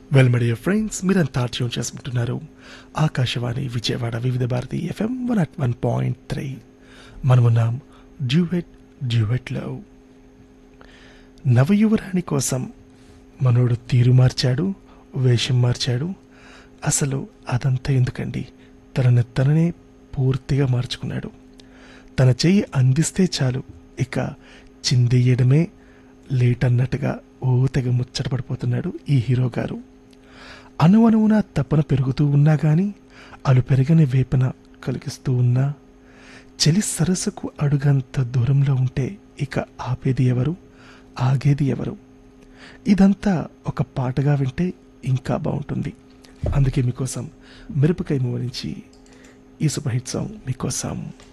well my dear friends మీరంతా tune చేసుకుంటున్నారు Akashvani Vijayawada Vividh Bharati FM one at one point three మనమున్నాం duet డ్యూవెట్లో నవయువరాణి కోసం మనోడు తీరు మార్చాడు వేషం మార్చాడు అసలు అదంతా ఎందుకండి తనని తననే పూర్తిగా మార్చుకున్నాడు తన చెయ్యి అందిస్తే చాలు ఇక చిందెయ్యడమే లేట్ అన్నట్టుగా ఓ తెగ ముచ్చట పడిపోతున్నాడు ఈ హీరో గారు అణువణువున తపన పెరుగుతూ ఉన్నా గాని అలు పెరగని వేపన కలిగిస్తూ ఉన్నా చెలి సరస్సుకు అడుగంత దూరంలో ఉంటే ఇక ఆపేది ఎవరు ఆగేది ఎవరు ఇదంతా ఒక పాటగా వింటే ఇంకా బాగుంటుంది అందుకే మీకోసం మిరపకాయ మూవ నుంచి ఈ సూపర్ హిట్ సాంగ్ మీకోసం